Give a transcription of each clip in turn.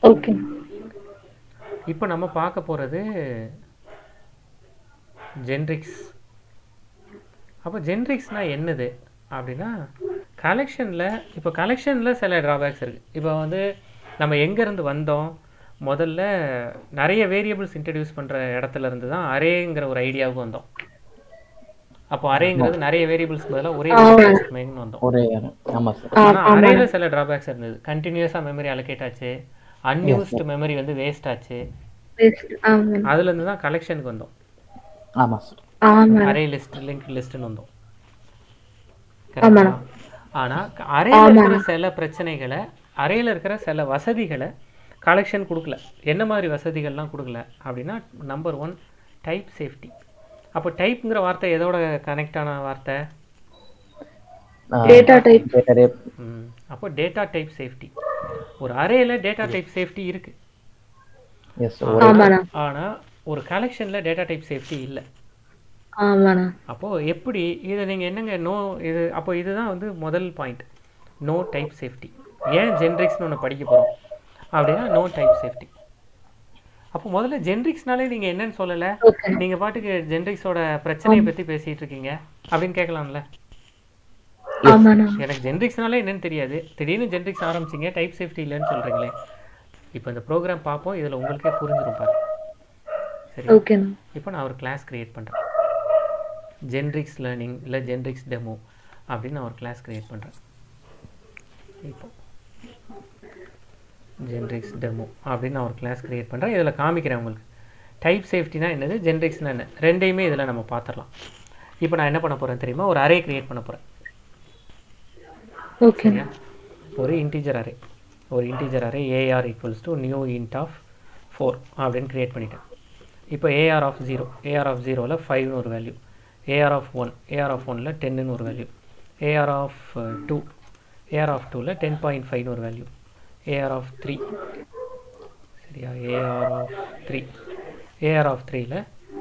Okay இப்போ நம்ம பார்க்க போகிறது ஜென்ரிக்ஸ் அப்போ ஜென்ரிக்ஸ்னால் என்னது அப்படின்னா கலெக்ஷனில் இப்போ கலெக்ஷனில் சில ட்ராபேக்ஸ் இருக்குது இப்போ வந்து நம்ம எங்கேருந்து வந்தோம் முதல்ல நிறைய வேரியபிள்ஸ் இன்ட்ரடியூஸ் பண்ணுற இடத்துல இருந்து தான் அரேங்கிற ஒரு ஐடியாவுக்கு வந்தோம் அப்போ அரேங்கிறது நிறைய வேரியபிள்ஸ் பதிலாக ஒரே மெயின் வந்தோம் ஒரே இடம். ஆமா சார் ஆனால் அரேல சில ட்ராபேக்ஸ் இருந்தது கண்டினியூஸாக மெமரி அலோகேட் ஆச்சு அன்யூஸ்டு மெமரி வந்து வேஸ்ட் ஆச்சு பெஸ்ட் ஆமா அதுலேருந்து தான் கலெக்ஷனுக்கு வந்தோம் ஆமா சார் ஆமா அரே லிஸ்ட் லிங்க் லிஸ்ட்னு வந்தோம் ஆமாண்ணா. ஆனால் அரேல இருக்கிற சில பிரச்சனைகளை அரேல இருக்கிற சில வசதிகளை கலெக்ஷன் கொடுக்கல என்ன மாதிரி வசதிகள்லாம் கொடுக்கல அப்படின்னா நம்பர் ஒன் டைப் சேஃப்டி அப்போ டைப்ங்கிற வார்த்தை எதோட கனெக்ட் ஆன வார்த்தை டேட்டா டைப் டேட்டா டைப் ம், அப்போ டேட்டா டைப் சேஃப்டி ஒரு அரேல டேட்டா டைப் சேஃப்டி இருக்கு எஸ் சார் ஆமாண்ணா ஆனா ஒரு கலெக்ஷன்ல டேட்டா டைப் சேஃப்டி இல்லை ஆமாண்ணா அப்போ எப்படி இதை நீங்க என்னங்க நோ இது அப்போ இதுதான் வந்து முதல் பாயிண்ட் நோ டைப் சேஃப்டி ஏன் ஜென்ரிக்ஸ்னு ஒன்று படிக்க போறோம் அப்படின்னா நோ டைப் சேஃப்டி அப்போ முதல்ல ஜென்ரிக்ஸ்னாலே நீங்க என்னன்னு சொல்லல ஓகே நீங்க பாட்டுக்கு ஜென்ரிக்ஸோட பிரச்சனையை பத்தி பேசிட்டு இருக்கீங்க அப்படின்னு கேட்கலாம்ல ஆமாண்ணா எனக்கு ஜென்ரிக்ஸ்னாலே என்னன்னு தெரியாது திடீர்னு ஜென்ரிக்ஸ் ஆரம்பிச்சிங்க டைப் சேஃப்டி இல்லைன்னு சொல்கிறீங்களே இப்போ இந்த ப்ரோக்ராம் பார்ப்போம் இதில் உங்களுக்கே புரிஞ்சிரும் பாரு சரி ஓகேண்ணா இப்போ நான் ஒரு கிளாஸ் கிரியேட் பண்ணுறேன் ஜென்ரிக்ஸ் லேர்னிங் இல்லை ஜென்ரிக்ஸ் டெமோ அப்படின்னு நான் ஒரு கிளாஸ் கிரியேட் பண்ணுறேன் இப்போ ஜென்ரிக்ஸ் டெமோ அப்படின்னு நான் ஒரு கிளாஸ் கிரியேட் பண்ணுறேன் இதில் காமிக்கிறேன் உங்களுக்கு டைப் சேஃப்டினா என்னது ஜென்ரிக்ஸ்னா என்ன ரெண்டையுமே இதில் நம்ம பார்த்துடலாம் இப்போ நான் என்ன பண்ண போகிறேன் தெரியுமா ஒரு அரே கிரியேட் பண்ண போகிறேன் ஓகேண்ணா சரியா ஒரு இன்டீஜர் அரே ஒரு integer array AR equals to new int of four அப்படின்னு கிரியேட் பண்ணிட்டேன் இப்போ AR of zero AR of ஜீரோவில் ஃபைவ்னு ஒரு value AR of one AR of ஒனில் டென்னு ஒரு value AR of two AR of டூவில் டென் பாயிண்ட் ஃபைவ்னு ஒரு வேல்யூ ஏஆர் ஆஃப் த்ரீ சரியா AR of three AR of த்ரீயில்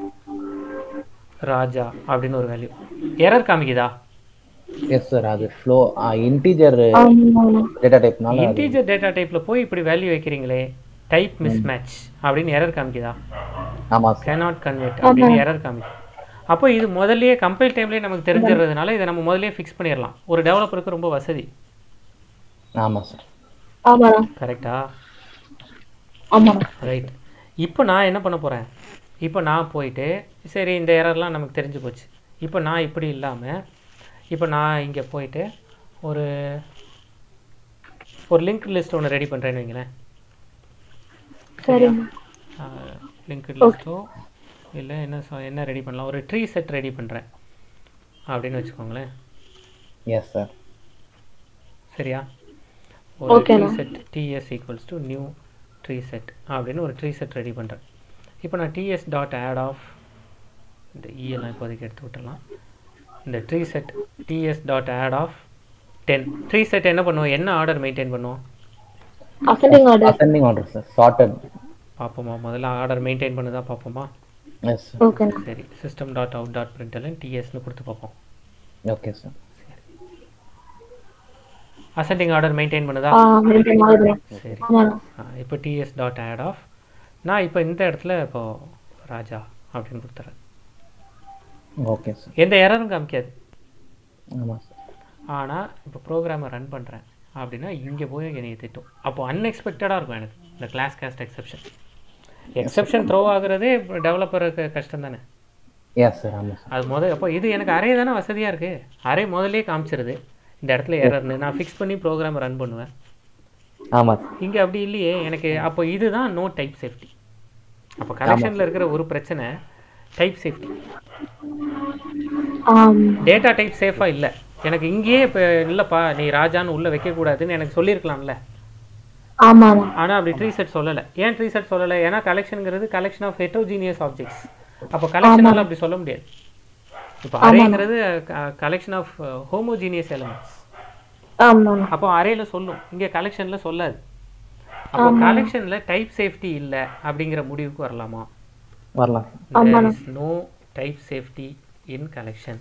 ராஜா அப்படின்னு ஒரு வேல்யூ எரர் காமிக்குதா எஸ் சார் அது ஃப்ளோ இன்டீஜர் ஆமாண்ணா டேட்டா டைப்னால இன்டீஜர் டேட்டா டைப்ல போய் இப்படி வேல்யூ வைக்கிறீங்களே டைப் மிஸ் மேட்ச் அப்படின்னு எரர் காமிக்குதா ஆமா சார் கேனாட் கன்வெர்ட் அப்படின்னு எரர் காமிக்குது அப்போ இது முதல்லயே கம்பைல் டைம்லயே நமக்கு தெரிஞ்சிடுறதுனால இதை நம்ம முதல்லயே ஃபிக்ஸ் பண்ணிடலாம் ஒரு டெவலப்பருக்கு ரொம்ப வசதி ஆமா சார் ஆமாண்ணா கரெக்டா ஆமாண்ணா ரைட் இப்போ நான் என்ன பண்ண போகிறேன் இப்போ நான் போயிட்டு சரி இந்த எரர்லாம் நமக்கு தெரிஞ்சு போச்சு இப்போ நான் இப்படி இல்லாமல் இப்போ நான் இங்கே போயிட்டு ஒரு ஒரு லிங்க் லிஸ்ட் ஒன்று ரெடி பண்ணுறேன்னு வைங்களேன் சரிண்ணா லிங்க்டு லிஸ்ட்டோ இல்லை என்ன சொ- என்ன ரெடி பண்ணலாம் ஒரு ட்ரீ செட் ரெடி பண்ணுறேன் அப்படின்னு வச்சுக்கோங்களேன் எஸ் சார் சரியா ஒரு ட்ரீ ஓகேண்ணா. Set TS equals to new tree set அப்படின்னு ஒரு ட்ரீ செட் ரெடி பண்ணுறேன் இப்போ நான் டிஎஸ் டாட் ஆட் ஆஃப் இந்த இஎல்லாம் இப்போதைக்கு எடுத்து விட்டுடலாம் இந்த tree set TS dot add of ten tree set என்ன பண்ணுவோம் என்ன ஆர்டர் மெயின்டைன் பண்ணுவோம் ascending order ascending order sir sorted பார்ப்போமா முதல்ல ஆர்டர் மெயின்டைன் பண்ணுதா பார்ப்போமா எஸ் சார் ஓகேண்ணா சரி system dot out dot println டிஎஸ்னு கொடுத்து பார்ப்போம் okay sir ascending order maintain பண்ணுதா ஆ மெயின்டைன் ஆகுதுண்ணா சரி ஆமாண்ணா ஆ, இப்போ டிஎஸ் டாட் ஆட் ஆஃப் நான் இப்போ இந்த இடத்துல இப்போ ராஜா அப்படின்னு கொடுத்துறேன் ஓகே சார் எந்த எரரும் காமிக்காது ஆமா சார் ஆனால் இப்போ ப்ரோக்ராமை ரன் பண்ணுறேன் அப்படின்னா இங்கே போய் என்னைய திட்டும் அப்போ அன்எக்ஸ்பெக்டடாக இருக்கும் எனக்கு இந்த class cast exception exception throw ஆகுறதே டெவலப்பருக்கு கஷ்டம் தானே எஸ் சார் ஆமா சார் அது முதல் அப்போ இது எனக்கு அரே தானே வசதியாக இருக்குது அரே முதல்லயே காமிச்சிருது இந்த இடத்துல எரர்னு நான் ஃபிக்ஸ் பண்ணி ப்ரோக்ராமை ரன் பண்ணுவேன் ஆமா சார் இங்கே அப்படி இல்லையே எனக்கு அப்போ இதுதான் நோ டைப் சேஃப்டி அப்போ கலெக்ஷனில் இருக்கிற ஒரு பிரச்சனை டைப் சேஃப்டி ஆம் டேட்டா டைப் சேஃபாக இல்லை எனக்கு இங்கேயே இப்போ இல்லைப்பா நீ ராஜான்னு உள்ளே வைக்கக்கூடாதுன்னு எனக்கு சொல்லியிருக்கலாம்ல ஆமாண்ணா ஆனால் அப்படி ட்ரீ செட் சொல்லலை ஏன் ட்ரீ செட் சொல்லலை ஏன்னா கலெக்ஷனுங்கிறது கலெக்ஷன் ஆஃப் ஹெட்டோஜீனியஸ் ஆப்ஜெக்ட்ஸ் அப்போ கலெக்ஷனால் அப்படி சொல்ல முடியாது இப்போ அரேங்கிறது கலெக்ஷன் ஆஃப் ஹோமோஜீனியஸ் எலமெண்ட்ஸ் ஆமாண்ணா அப்போ அரேல சொல்லும் இங்கே கலெக்ஷனில் சொல்லாது அப்போ கலெக்ஷனில் டைப் சேஃப்டி இல்லை அப்படிங்கிற முடிவுக்கு வரலாமா வரலாம் sir there is no type safety in collection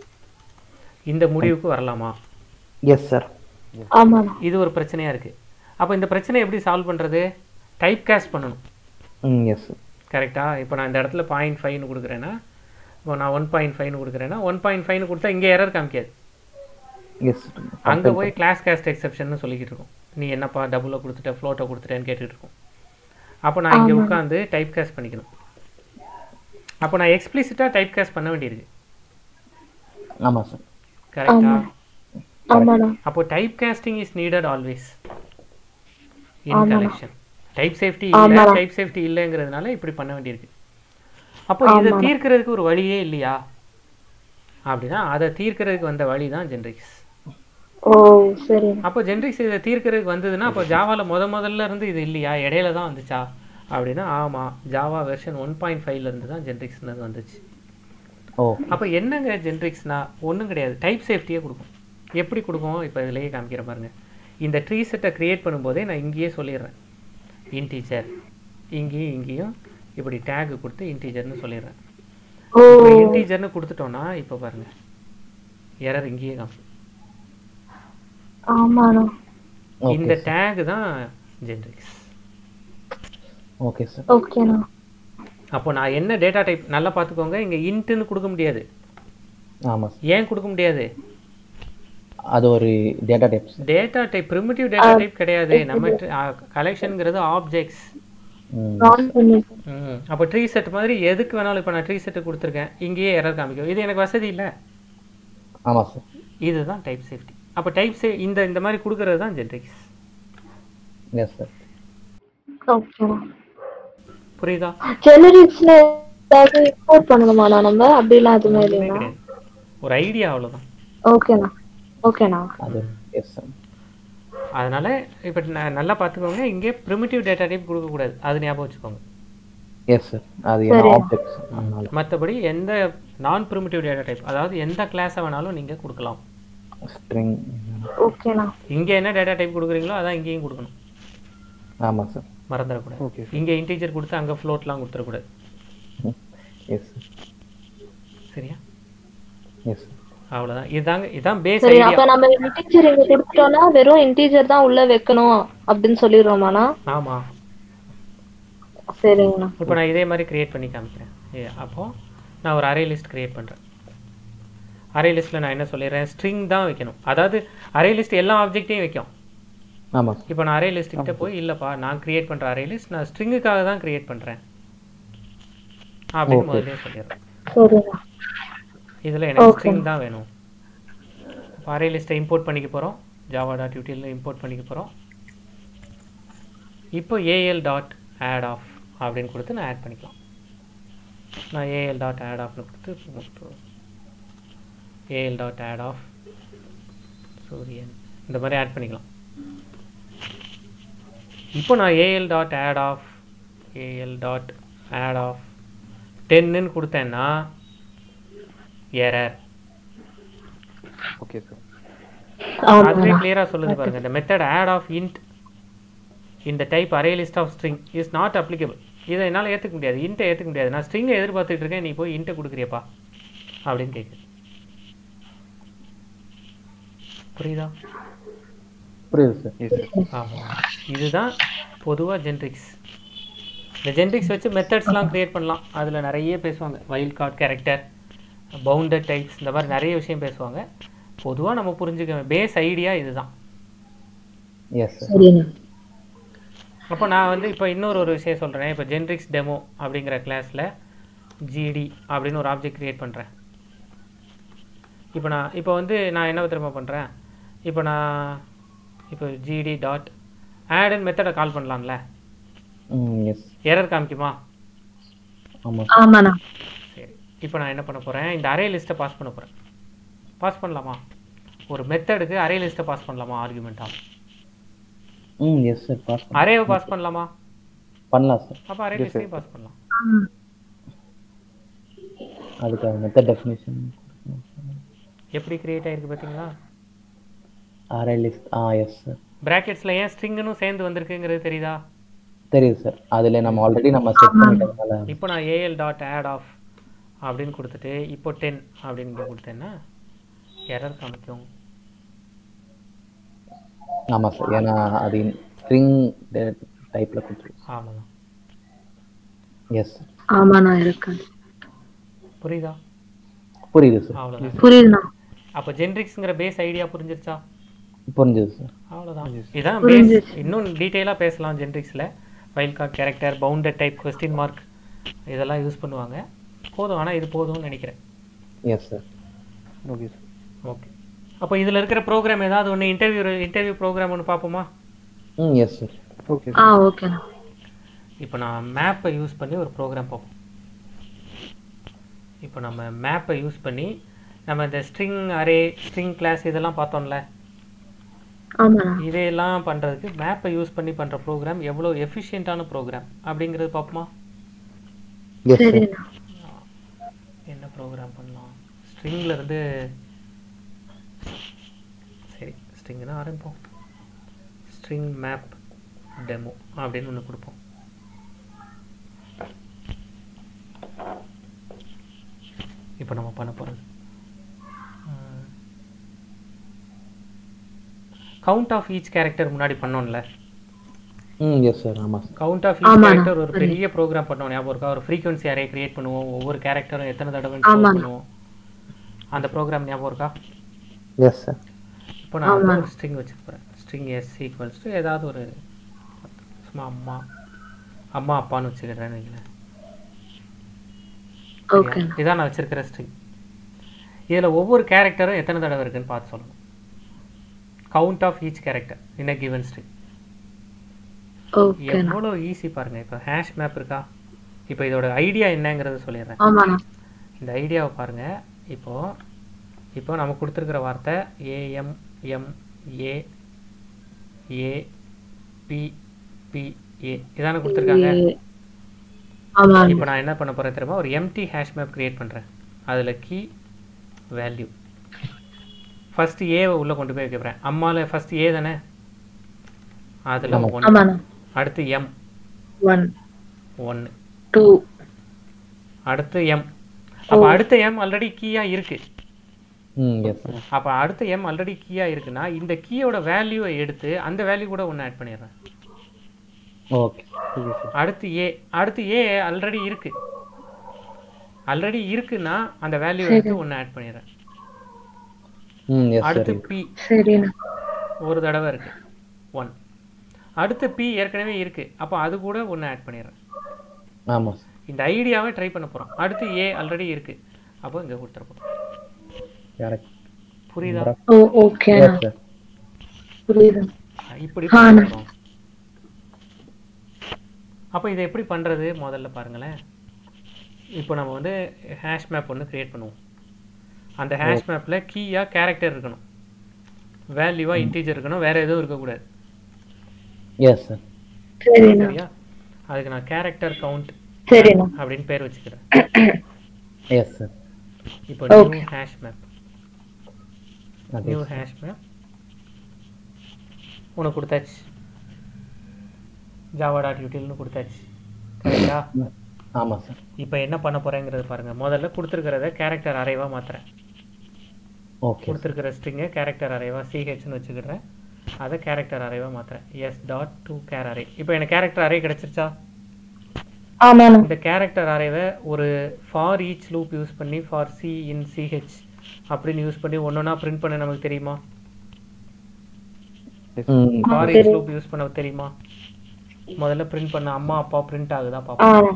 இந்த முடிவுக்கு வரலாமா எஸ் சார் ஆமாண்ணா இது ஒரு பிரச்சனையா இருக்கு அப்போ இந்த பிரச்சனை எப்படி சால்வ் பண்ணுறது டைப் கேஸ்ட் பண்ணணும் ம் எஸ் சார் கரெக்டா இப்போ நான் இந்த இடத்துல பாயிண்ட் ஃபைவ்னு கொடுக்குறேன்னா இப்போ நான் ஒன் பாயிண்ட் ஃபைவ்னு கொடுக்குறேன்னா ஒன் பாயிண்ட் ஃபைவ்னு கொடுத்தா இங்கே எரர் காமிக்காது எஸ் அங்கே போய் கிளாஸ் கேஸ்ட் எக்ஸெப்ஷன் சொல்லிக்கிட்டு இருக்கும் நீ என்னப்பா டபுளை கொடுத்துட்ட ஃப்ளோட்டை கொடுத்துட்டேன்னு கேட்டுட்டு இருக்கும் அப்போ நான் இங்கே உட்காந்து டைப் கேஸ்ட் பண்ணிக்கணும் அப்போ நான் எக்ஸ்பிளிசிட்டாக டைப் கேஸ்ட் பண்ண வேண்டியிருக்கு ஆமாம் சார் கரெக்டா ஆமாண்ணா அப்போ type casting is needed always in collection type safety இல்லை டைப் சேஃப்டி இல்லைங்கிறதுனால இப்படி பண்ண வேண்டியிருக்கு அப்போ இதை தீர்க்கிறதுக்கு ஒரு வழியே இல்லையா அப்படின்னா அதை தீர்க்கிறதுக்கு வந்த வழி தான் ஜென்ரிக்ஸ் ஓ சரிண்ணா அப்போ ஜென்ரிக்ஸ் இதை தீர்க்கிறதுக்கு வந்ததுன்னா அப்போ ஜாவாவில் முத முதல்ல இருந்து இது இல்லையா இடையில தான் வந்துச்சா அப்படின்னா ஆமாம் ஜாவா வெர்ஷன் ஒன் பாயிண்ட் ஃபைவ்ல இருந்து தான் ஜென்ரிக்ஸ்னு வந்துச்சு ஓ அப்போ என்னங்க ஜென்ரிக்ஸ்னா ஒன்றும் கிடையாது டைப் சேஃப்டியே கொடுக்கும் எப்படி கொடுக்கும் இப்போ இதுலேயே காமிக்கிற பாருங்க இந்த ட்ரீ செட்டை க்ரியேட் பண்ணும்போதே நான் இங்கேயே சொல்லிடுறேன் இன்டீஜர் இங்கேயும் இங்கேயும் இப்படி டேக் கொடுத்து இன்டீஜர்னு சொல்லிடுறேன் ஓ இப்போ இன்டீஜர்னு கொடுத்துட்டோம்னா இப்போ பாருங்க எரர் இங்கேயே காமி ஆமாண்ணா இந்த டேக் தான் ஜென்ரிக்ஸ் ஓகே சார் ஓகேண்ணா அப்போ நான் என்ன டேட்டா டைப் நல்லா பார்த்துக்கோங்க இங்கே இன்ட்டுன்னு கொடுக்க முடியாது ஆமாம் சார் ஏன் கொடுக்க முடியாது அது ஒரு data type sir data type primitive data type கிடையாது நம்ம கலெக்ஷனுங்கிறது ஆப்ஜெக்ட்ஸ் ம் நான் பண்ணி ம் அப்போ ட்ரீ செட் மாதிரி எதுக்கு வேணாலும் இப்போ நான் ட்ரீ செட்டு கொடுத்துருக்கேன் இங்கேயே எரர் காமிக்கும் இது எனக்கு வசதி இல்லை ஆமாம் சார் இதுதான் டைப் சேஃப்டி அப்போ டைப் சே இந்த இந்த மாதிரி கொடுக்கறது தான் ஜென்ரிக்ஸ் எஸ் சார் ஓகேண்ணா புரியுதா ஜெனரிக்ஸ்ல ஏதாவது இம்போர்ட் பண்ணணுமாண்ணா நம்ம அப்படிலாம் எதுவுமே ஒண்ணுமே இல்லைங்களா கிடையாது ஒரு ஐடியா அவ்வளவுதான் ஓகேண்ணா ஓகேண்ணா அது எஸ் சார் அதனால இப்போ நல்லா பார்த்துக்கோங்க இங்கே ப்ரிமிட்டிவ் டேட்டா டைப் கொடுக்கக்கூடாது அது ஞாபகம் வச்சுக்கோங்க எஸ் சார் அது என்ன ஆப்ஜெக்ட் அதனால மற்றபடி எந்த நான் ப்ரிமிட்டிவ் டேட்டா டைப் அதாவது எந்த கிளாஸை வேணாலும் நீங்கள் கொடுக்கலாம் ஸ்ட்ரிங் ஓகேண்ணா இங்கே என்ன டேட்டா டைப் கொடுக்குறீங்களோ அதான் இங்கேயும் கொடுக்கணும் ஆமாம் சார் மறந்துடக்கூடாது ஓகே இங்கே இன்டீஜர் கொடுத்து அங்கே ஃப்ளோட்லாம் கொடுத்துடக்கூடாது எஸ் சார் சரியா எஸ் சார் அவ்வளோதான் இதாங்க இதான் பேஸ் சரி ஐடியா அப்ப நம்ம இன்டீஜர் இங்க கொடுத்துட்டோம்னா வெறும் இன்டீஜர் தான் உள்ள வைக்கணும் அப்படின்னு சொல்லிடுறோமாண்ணா ஆமாம் சரிங்கண்ணா இப்போ நான் இதே மாதிரி கிரியேட் பண்ணி காமிக்கிறேன் ஏ, அப்போ நான் ஒரு அரே லிஸ்ட் கிரியேட் பண்ணுறேன் அரே லிஸ்ட்டில் நான் என்ன சொல்லிடுறேன் ஸ்ட்ரிங் தான் வைக்கணும் அதாவது அரே லிஸ்ட் எல்லா ஆப்ஜெக்ட்டையும் வைக்கும் ஆமாம் இப்போ நான் அரே லிஸ்ட் கிட்ட போய் இல்லைப்பா நான் கிரியேட் பண்ணுற அரே லிஸ்ட் நான் ஸ்ட்ரிங்குக்காக தான் கிரியேட் பண்ணுறேன் அப்படின்னு முதல்ல சொல்லிடுறேன் சரிண்ணா இதில் எனக்கு ஸ்ட்ரிங் தான் வேணும் இப்போ அரே லிஸ்ட்டை இம்போர்ட் பண்ணிக்க போகிறோம் ஜாவா டாட் யூடியில் இம்போர்ட் பண்ணிக்க போகிறோம் இப்போ ஏஎல் டாட் ஆட் ஆஃப் அப்படின்னு கொடுத்து நான் ஆட் பண்ணிக்கலாம் நான் ஏஎல் டாட் ஆட் ஆஃப்னு கொடுத்து ஏஎல் டாட் ஆட் ஆஃப் சூரியன் இந்த மாதிரி ஆட் பண்ணிக்கலாம் இப்போ நான் AL dot add of AL dot add of டென்னுன்னு கொடுத்தேன்னா எரர் ஓகே சார் அதுவே கிளியரா சொல்லுது பாருங்க இந்த மெத்தட் ஆட் ஆஃப் இன்ட் இந்த type array list of string is not applicable இதை என்னால் ஏற்றுக்க முடியாது இன்ட்டை ஏற்றுக்க முடியாது நான் ஸ்ட்ரிங்கை எதிர்பார்த்துட்டு இருக்கேன் நீ போய் இன்ட்டை கொடுக்குறியப்பா அப்படின்னு கேட்குது புரியுதா புரியுது சார் எஸ் சார் ஆமாம் இதுதான் பொதுவாக ஜென்ரிக்ஸ் இந்த ஜென்ரிக்ஸ் வச்சு மெத்தட்ஸ்லாம் க்ரியேட் பண்ணலாம் அதில் நிறைய பேசுவாங்க wild card character bounded types இந்த மாதிரி நிறைய விஷயம் பேசுவாங்க பொதுவாக நம்ம புரிஞ்சுக்க பேஸ் ஐடியா இதுதான் எஸ் சார் சரிண்ணா அப்போ நான் வந்து இப்போ இன்னொரு ஒரு விஷயம் சொல்கிறேன் இப்போ ஜென்ரிக்ஸ் டெமோ அப்படிங்கிற கிளாஸில் ஜிடி அப்படின்னு ஒரு ஆப்ஜெக்ட் க்ரியேட் பண்ணுறேன் இப்போ நான் இப்போ வந்து நான் என்ன திரும்ப பண்ணுறேன் இப்போ நான் இப்போ ஜிடி டாட் ஆட் மெத்தடை கால் பண்ணலாம்ல ம் எஸ் எரர் காமிக்குமா ஆமாம் ஆமாண்ணா சரி இப்போ நான் என்ன பண்ண போகிறேன் இந்த அரே லிஸ்ட்டை பாஸ் பண்ண போகிறேன் பாஸ் பண்ணலாமா ஒரு மெத்தடுக்கு அரே லிஸ்ட்டை பாஸ் பண்ணலாமா ஆர்குமெண்ட்டாக ம் எஸ் சார் பாஸ் அரேவை பாஸ் பண்ணலாமா பண்ணலாம் சார் அப்போ அரே லிஸ்ட்டையும் பாஸ் பண்ணலாம் அதுக்கு மெத்தட் டெஃபினேஷன் எப்படி கிரியேட் ஆயிருக்கு பார்த்தீங்களா ஆர்ஐ லிஸ்ட் ஆ எஸ் சார் பிராக்கெட்ஸில் ஏன் ஸ்ட்ரிங்குன்னு சேர்ந்து வந்திருக்குங்கிறது தெரியுதா தெரியுது சார் அதில் நம்ம ஆல்ரெடி நம்ம செட் பண்ணிட்டதுனால இப்போ நான் ஏஎல் டாட் ஆட் ஆஃப் அப்படின்னு கொடுத்துட்டு இப்போ டென் அப்படின்னு இங்க கொடுத்தேன்னா எரர் காமிக்கும் ஆமாம் சார் ஏன்னா அது ஸ்ட்ரிங் டைப்பில் கொடுத்துருவோம் அவ்வளோதான் எஸ் சார் ஆமாண்ணா இருக்கு புரியுதா புரியுது சார் அவ்வளோதான் புரியுதுண்ணா அப்போ ஜென்ரிக்ஸ்ங்கிற பேஸ் ஐடியா புரிஞ்சிருச்சா புரிஞ்சுது சார் அவ்வளோதான் இதான் பேஸ் இன்னும் டீட்டெயிலாக பேசலாம் ஜென்ரிக்ஸில் ஃபைல் card character bounded type question mark இதெல்லாம் யூஸ் பண்ணுவாங்க போதும் ஆனால் இது போதும்னு நினைக்கிறேன் yes sir okay sir okay அப்போ இதில் இருக்கிற ப்ரோக்ராம் ஏதாவது ஒன்று இன்டர்வியூ இன்டர்வியூ ப்ரோக்ராம் ஒன்று பார்ப்போமா ம் எஸ் சார் ஓகே ஆ ஓகேண்ணா இப்போ நான் மேப்பை யூஸ் பண்ணி ஒரு ப்ரோக்ராம் பார்ப்போம் இப்போ நம்ம மேப்பை யூஸ் பண்ணி நம்ம இந்த ஸ்ட்ரிங் அரே ஸ்ட்ரிங் கிளாஸ் இதெல்லாம் பார்த்தோம்ல ஆமாண்ணா இதையெல்லாம் பண்ணுறதுக்கு மேப்பை யூஸ் பண்ணி பண்ணுற ப்ரோக்ராம் எவ்வளோ எஃபிஷியண்ட்டான ப்ரோக்ராம் அப்படிங்கிறது பார்ப்போமா எஸ் சார் சரிண்ணா என்ன ப்ரோக்ராம் பண்ணலாம் ஸ்ட்ரிங்கில் இருந்து சரி ஸ்ட்ரிங்னா ஆரம்பிப்போம் ஸ்ட்ரிங் மேப் டெமோ அப்படின்னு ஒன்று கொடுப்போம் இப்போ நம்ம பண்ண போகிறது கவுண்ட் ஆஃப் ஈச் கேரக்டர் முன்னாடி பண்ணோம்ல ம் எஸ் சார் ஆமாம் சார் கவுண்ட் ஆஃப் ஈச் ஆமாண்ணா. கேரக்டர் ஒரு பெரிய ப்ரோக்ராம் பண்ணுவோம் ஞாபகம் இருக்கா ஒரு ஃப்ரீக்வன்சி அரே கிரியேட் பண்ணுவோம் ஒவ்வொரு கேரக்டரும் எத்தனை தடவை store ஆமாண்ணா. பண்ணுவோம் அந்த ப்ரோக்ராம் ஞாபகம் இருக்கா எஸ் சார் இப்போ நான் வந்து ஒரு ஸ்ட்ரிங் வச்சுருப்பேன் ஸ்ட்ரிங் எஸ் ஈக்குவல்ஸ் டு ஏதாவது ஒரு சும்மா அம்மா அம்மா அப்பான்னு வச்சுக்கிறேன்னு வைங்களேன் ஓகேண்ணா இதான் நான் வச்சிருக்கிற ஸ்ட்ரிங் இதில் ஒவ்வொரு கேரக்டரும் எத்தனை தடவை இருக்குன்னு பார்த்து சொல்லணும் count of each character in a given string ஓகேண்ணா எவ்வளோ ஈஸி பாருங்க இப்போ ஹேஷ் மேப் இருக்கா இப்போ இதோட ஐடியா என்னங்கிறத சொல்லிடுறேன் ஆமாண்ணா இந்த ஐடியாவை பாருங்க இப்போ இப்போ நம்ம கொடுத்துருக்கிற வார்த்தை AM M A A B B A இதானே கொடுத்துருக்காங்க ஆமாண்ணா இப்போ நான் என்ன பண்ண போறேன் தெரியுமா ஒரு எம்டி ஹேஷ் மேப் கிரியேட் பண்றேன் அதுல கீ வேல்யூ ஃபர்ஸ்ட் ஏவை உள்ள கொண்டு போய் வைக்க போறேன் அம்மால ஃபர்ஸ்ட் ஏ தானே அதுல ஒன் ஆமாண்ணா அடுத்து எம் ஒன் ஒன்னு டூ அடுத்து எம் அப்ப அடுத்த எம் ஆல்ரெடி கீயா இருக்கு ம் எஸ் சார் அப்ப அடுத்த எம் ஆல்ரெடி கீயா இருக்குன்னா இந்த கீயோட வேல்யூவை எடுத்து அந்த வேல்யூ கூட ஒன்று ஆட் பண்ணிடுறேன் ஓகே ஓகே சார் அடுத்து ஏ அடுத்து ஏ ஆல்ரெடி இருக்கு ஆல்ரெடி இருக்குன்னா அந்த வேல்யூ எடுத்து ஒன்று ஆட் பண்ணிடுறேன் ம் எஸ் சார் அடுத்து பி சரிண்ணா ஒரு தடவை இருக்கு ஒன் அடுத்து பி ஏற்கனவே இருக்கு அப்போ அது கூட ஒன்று ஆட் பண்ணிடுறேன் ஆமாம் சார் இந்த ஐடியாவை ட்ரை பண்ண போறோம் அடுத்து ஏ ஆல்ரெடி இருக்கு அப்போ இங்க கொடுத்துட போறோம் கரெக்ட் புரியுதா ஓ ஓகேண்ணா எஸ் சார் புரியுது இப்படி ஆ, பண்ண போறோம் அப்போ இதை எப்படி பண்றது முதல்ல பாருங்களேன் இப்போ நம்ம வந்து ஹேஷ் மேப் ஒன்று கிரியேட் பண்ணுவோம் அந்த ஹேஷ் மேப்ல கீயா கேரக்டர் இருக்கணும் வேல்யூவா இன்டீஜர் இருக்கணும் வேற எதுவும் இருக்கக்கூடாது எஸ் சார் சரிண்ணா சரியா அதுக்கு நான் கேரக்டர் கவுண்ட் சரிண்ணா அப்படின்னு பேர் வச்சுக்கிறேன் எஸ் சார் இப்போ நியூ Okay. ஹேஷ் மேப் அதே நியூ ஹேஷ் மேப் உனக்கு கொடுத்தாச்சு ஜாவா டாட் யூட்டில்னு கொடுத்தாச்சு கரெக்டா ஆமாம் சார் இப்போ என்ன பண்ண போறேங்கிறது பாருங்க முதல்ல கொடுத்துருக்கிறத கேரக்டர் அரைவா மாத்துறேன் ஓகே கொடுத்துருக்கிற ஸ்ட்ரிங்கை கேரக்டர் அரைவா சிஹெச்னு வச்சுக்கிறேன் அதை கேரக்டர் அரைவா மாத்துறேன் S dot to char array இப்போ எனக்கு கேரக்டர் அரே கிடைச்சிருச்சா ஆமாண்ணா இந்த கேரக்டர் அரேவை ஒரு ஃபார் ஈச் லூப் யூஸ் பண்ணி ஃபார் சி இன் சிஹெச் அப்படின்னு யூஸ் பண்ணி ஒன்றா பிரிண்ட் பண்ண நமக்கு தெரியுமா ம் ஃபார் ஈச் லூப் யூஸ் பண்ண தெரியுமா முதல்ல பிரிண்ட் பண்ண அம்மா அப்பா பிரிண்ட் ஆகுதா பாப்போம் ஆ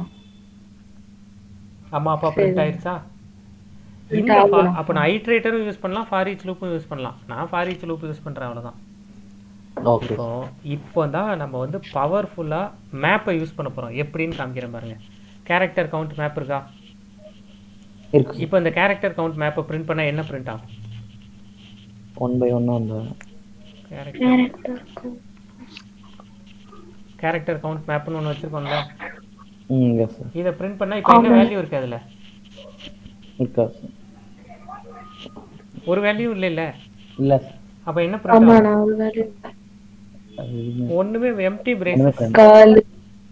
அம்மா அப்பா பிரிண்ட் ஆயிருச்சா இந்த for- அப்போ நான் ஐட்ரேட்டரும் யூஸ் பண்ணலாம் ஃபார் ஈச் லூப்பும் யூஸ் பண்ணலாம் நான் ஃபார் ஈச் லூப் யூஸ் பண்றேன் அவ்வளவுதான் ஓகே இப்போ இப்போ தான் நம்ம வந்து பவர்ஃபுல்லா மேப்பை யூஸ் பண்ண போறோம் எப்படின்னு காமிக்கிறேன் பாருங்க கேரக்டர் கவுண்ட் மேப் இருக்கா இருக்கு சார் இப்போ இந்த கேரக்டர் கவுண்ட் மேப்பை பிரிண்ட் பண்ணா என்ன பிரிண்ட் ஆகும் ஒன் பை ஒன்னாக அந்த கேரக்டர் கேரக்டர் கவுண்ட் மேப்னு ஒன்று வச்சிருக்கோம்ல ம் எஸ் சார் இதை பிரிண்ட் பண்ணா இப்போ என்ன வேல்யூ இருக்கு அதுல இருக்கா சார் ஒரு வேல்யூ இல்ல இல்ல இல்லை சார் அப்ப என்ன பிரிண்ட் ஆகும் ஆமாண்ணா ஒரு வேலை அது இது ஒண்ணுமே எம்டி பிரேசஸ் friend. காலு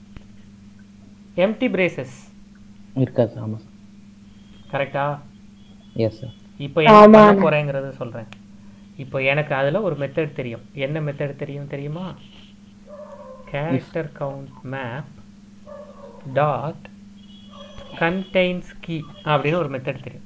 எம்டி பிரேசஸ் இருக்கா சார் ஆமாம் சார் கரெக்டா எஸ் சார் இப்போ என்ன பண்ண போறேங்கிறத சொல்றேன் இப்போ எனக்கு அதுல ஒரு மெத்தட் தெரியும் என்ன மெத்தட் தெரியும் தெரியுமா character count map dot contains key அப்படின்னு ஒரு மெத்தட் தெரியும்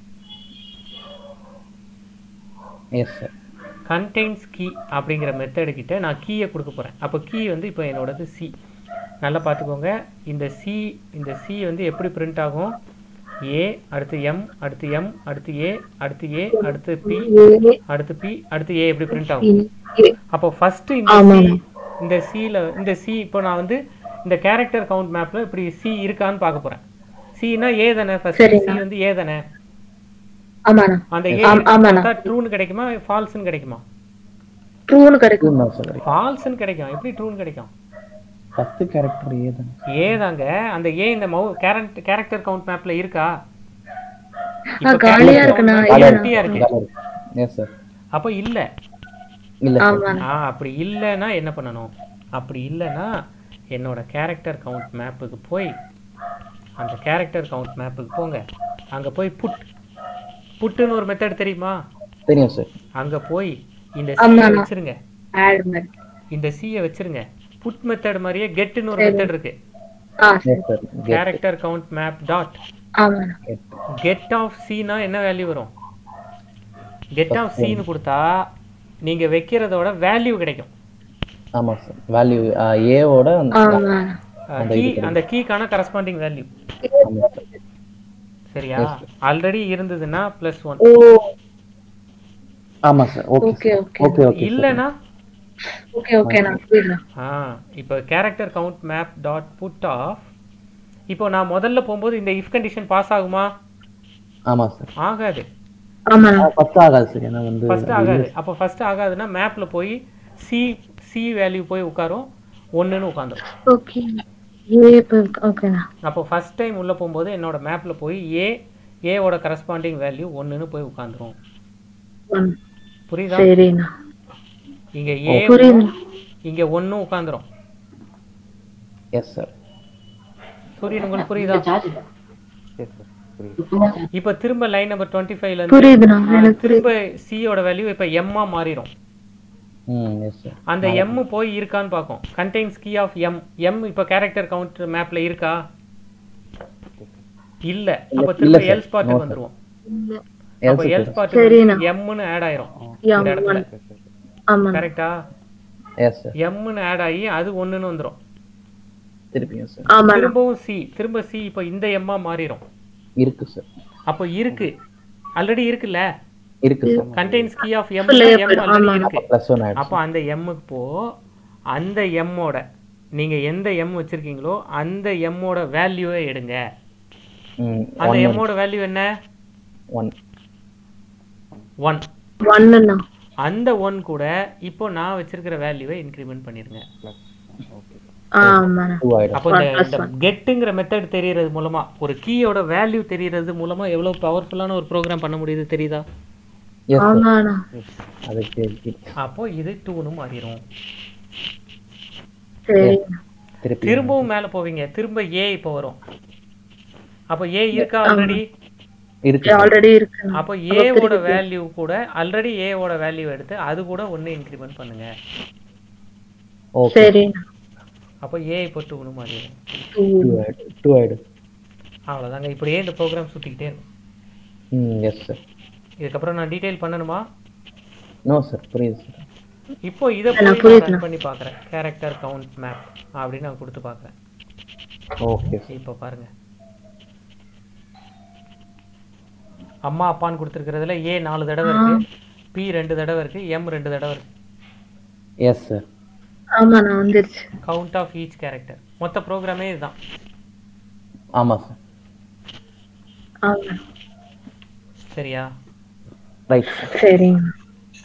எஸ் சார் கண்டெய்ன்ஸ் கீ அப்படிங்கிற மெத்தடு கிட்ட நான் கீயை கொடுக்க போகிறேன் அப்போ கீ வந்து இப்போ என்னோடது சி நல்லா பார்த்துக்கோங்க இந்த சி இந்த சி வந்து எப்படி பிரிண்ட் ஆகும் ஏ அடுத்து எம் அடுத்து எம் அடுத்து ஏ அடுத்து ஏ அடுத்து பி அடுத்து பி அடுத்து ஏ எப்படி பிரிண்ட் ஆகும் அப்போ ஃபர்ஸ்ட் இந்த சி இந்த சில இந்த சி இப்போ நான் வந்து இந்த கேரக்டர் கவுண்ட் மேப்ல இப்படி சி இருக்கான்னு பார்க்க போறேன் சினா ஏ தானே ஃபர்ஸ்ட் சி வந்து ஏ தானே ஆமாண்ணா அந்த ஏ ஆம்- ஆமாண்ணா. ட்ரூன்னு கிடைக்குமா ஃபால்ஸ்னு கிடைக்குமா ட்ரூன்னு கிடைக்கும் தான் சார் ஃபால்ஸ்னு கிடைக்கும் எப்படி ட்ரூன்னு கிடைக்கும் ஃபஸ்ட்டு கேரக்டர் ஏ தான் ஏ தாங்க அந்த ஏ இந்த மவு கேரக்ட் கேரக்டர் கவுண்ட் மேப்ல இருக்கா ஆ, காலியா இருக்குண்ணா எம்டியா இருக்கு எஸ் சார் அப்போ இல்ல இல்லை சார் ஆமாண்ணா ஆ அப்படி இல்லைன்னா என்ன பண்ணணும் அப்படி இல்லைன்னா என்னோட கேரக்டர் கவுண்ட் மேப்புக்கு போய் அந்த கேரக்டர் கவுண்ட் மேப்புக்கு போங்க அங்க போய் புட் புட்டுன்னு ஒரு மெத்தட் தெரியுமா தெரியும் சார் அங்க போய் இந்த சியை வச்சிருங்க ஆட் மாதிரி இந்த சியை வச்சிருங்க புட் மெத்தட் மாதிரியே கெட்னு ஒரு மெத்தட் இருக்கு ஆ yes sir character count map dot ஆமாண்ணா கெட் ஆஃப் சீனா என்ன வேல்யூ வரும் கெட் ஆஃப் சீன்னு கொடுத்தா நீங்க வைக்கிறதோட வேல்யூ கிடைக்கும் ஆமாம் சார் வேல்யூ ஏவோட ஆமாண்ணா கீ அந்த கீக்கான கரஸ்பாண்டிங் வேல்யூ ஆமாம் சார் சரியா ஆல்ரெடி இருந்ததுன்னா பிளஸ் ஒன் ஓ ஆமாம் sir okay okay okay okay okay இல்லைன்னா ஓகே ஓகேண்ணா புரியுதுண்ணா ஆ இப்போ character count map dot put of இப்போ நான் முதல்ல போகும்போது இந்த இஃப் கண்டிஷன் பாஸ் ஆகுமா ஆமாம் சார் ஆகாது ஆமாண்ணா ஃபஸ்ட்டு ஆகாது சார் ஏன்னா வந்து ஃபர்ஸ்ட் ஆகாது அப்போ ஃபர்ஸ்ட் ஆகாதுன்னா மேப்ல போய் சி சி வேல்யூ போய் உட்காரும் ஒன்றுன்னு உட்காந்துரும் ஓகே ஏ இப்போ ஓகேண்ணா அப்போ ஃபர்ஸ்ட் டைம் உள்ள போகும்போது என்னோட மேப்ல போய் ஏ ஏவோட கரஸ்பாண்டிங் வேல்யூ ஒன்றுன்னு போய் உட்காந்துரும் ஒன் புரியுதா சரிண்ணா இங்க ஏ புரியுது இங்க ஒன்றும் உட்காந்துரும் எஸ் சார் சூரியன் உங்களுக்கு புரியுதா எஸ் சார் புரியுது இப்போ திரும்ப லைன் நம்பர் டுவெண்ட்டி ஃபைவ்ல இருந்து புரியுதுண்ணா ஆ, எனக்கு திரும்ப சியோட வேல்யூ இப்போ எம்மா மாறிடும் ம் எஸ் சார் அந்த எம் போய் இருக்கான்னு பார்க்கும் contains key of M M இப்போ கேரக்டர் கவுண்ட் மேப்ல இருக்கா இல்ல அப்ப இல்ல திரும்ப sir. எல்ஸ் பார்ட்டுக்கு No, sir. வந்துருவோம் எஸ் அப்ப எல்ஸ் சரிண்ணா. பார்ட்டுக்கு எம்னு ஆட் ஆயிரும் எம் இந்த இடத்துல ஒன் ஆமாண்ணா கரெக்டா எஸ் சார் எம்னு ஆட் ஆகி அது ஒண்ணுன்னு வந்துரும் திருப்பியும் சார் ஆமாண்ணா திரும்பவும் சி திரும்ப சி இப்போ இந்த எம்மா மாறிடும் இருக்கு சார் அப்போ இருக்கு ஆல்ரெடி இருக்குல்ல இருக்கு sir contains key of M Full M already இருக்கு ப்ளஸ் ஒன் ஆயிடுச்சு அப்போ அந்த எம்முக்கு போ அந்த எம்மோட நீங்க எந்த எம் வச்சிருக்கீங்களோ அந்த எம்மோட வேல்யூவை எடுங்க ம் அந்த எம்மோட வேல்யூ என்ன ஒன் ஒன் ஒன்னுண்ணா அந்த ஒன் கூட இப்போ நான் வச்சிருக்கிற வேல்யூவை இன்க்ரிமெண்ட் பண்ணிருங்க ஓகே ஆமாண்ணா டூ ஆயிடும் அப்போ இந்த இந்த கெட்டுங்கிற மெத்தட் தெரியறது மூலமா ஒரு கீயோட வேல்யூ தெரியறது மூலமா எவ்வளவு பவர்ஃபுல்லான ஒரு ப்ரோக்ராம் பண்ண முடியுது தெரியுதா எஸ் சார் ஆமாண்ணா அதுக்கு அப்போ இது டூனு மாறிடும் சரிண்ணா திருப்பி திரும்பவும் மேல போவீங்க திரும்ப ஏ இப்போ வரும் அப்போ ஏ இருக்கா ஆல்ரெடி இருக்கு sir. ஆல்ரெடி இருக்குண்ணா அப்போ ஏவோட வேல்யூ கூட ஆல்ரெடி ஏவோட வேல்யூ எடுத்து அது கூட ஒன்று இன்க்ரிமெண்ட் பண்ணுங்க ஓகே சரிண்ணா அப்போ ஏ இப்போ டூனு மாறிடும் டூ டூ ஆயிடும் டூ ஆயிடும் அவ்வளோதாங்க இப்படியே இந்த ப்ரோக்ராம் சுற்றிக்கிட்டே இருக்கும் ம் எஸ் சார் இதுக்கப்புறம் நான் டீட்டெயில் பண்ணணுமா நோ சார் புரியுது சார் இப்போ இதை நான் போய் புரியுது. ரன் பண்ணி பார்க்குறேன் கேரக்டர் கவுண்ட் மேப் அப்படின்னு நான் கொடுத்து பார்க்குறேன் ஓகே சார் இப்போ பாருங்க அம்மா அப்பான்னு கொடுத்துருக்கிறதுல ஏ நாலு தடவை இருக்கு பி ரெண்டு தடவை இருக்கு எம் ரெண்டு தடவை இருக்கு எஸ் சார் ஆமாண்ணா வந்துருச்சு கவுண்ட் ஆஃப் ஈச் கேரக்டர் மொத்த ப்ரோக்ராமே இதுதான் ஆமாம் சார் ஆமாண்ணா சரியா ரைட் சார் சரிங்கண்ணா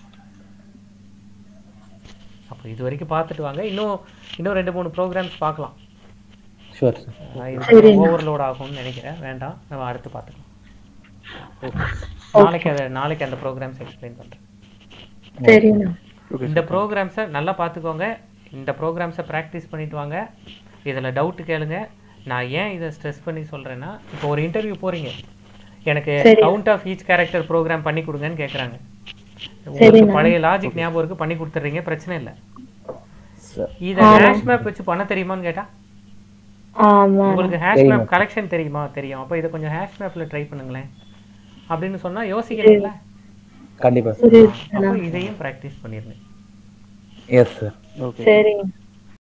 அப்போ இது வரைக்கும் பார்த்துட்டு வாங்க இன்னும் இன்னும் ரெண்டு மூணு ப்ரோக்ராம்ஸ் பார்க்கலாம் ஷூர் சார் நான் இது ஓவர்லோட் ஆகும்னு நினைக்கிறேன் வேண்டாம் நம்ம அடுத்து பார்த்துக்கலாம் நாளைக்கு அதை நாளைக்கு அந்த ப்ரோக்ராம்ஸ் எக்ஸ்பிளைன் பண்ணுறேன் சரிண்ணா இந்த ப்ரோக்ராம்ஸை நல்லா பார்த்துக்கோங்க இந்த ப்ரோக்ராம்ஸை ப்ராக்டிஸ் பண்ணிட்டு வாங்க இதில் டவுட் கேளுங்க நான் ஏன் இதை ஸ்ட்ரெஸ் பண்ணி சொல்கிறேன்னா இப்போ ஒரு இன்டர்வியூ போகிறீங்க எனக்கு count of each character program பண்ணி கொடுங்கன்னு கேட்குறாங்க உங்களுக்கு பழைய லாஜிக் ஞாபகம் இருக்கு பண்ணி கொடுத்துட்றீங்க பிரச்சனை இல்லை சார் இதை ஹேஷ் மேப் வச்சு பண்ண தெரியுமான்னு கேட்டா ஆமா உங்களுக்கு ஹேஷ் தெரியும். மேப் கலெக்ஷன் தெரியுமா தெரியும் அப்போ இதை கொஞ்சம் ஹேஷ் மேப்ல ட்ரை பண்ணுங்களேன் அப்படின்னு சொன்னா யோசிக்கிறீங்களா கண்டிப்பா சார் புரியுது அப்போ இதையும் ப்ராக்டிஸ் பண்ணிருங்க எஸ் சார் ஓகே சரிங்க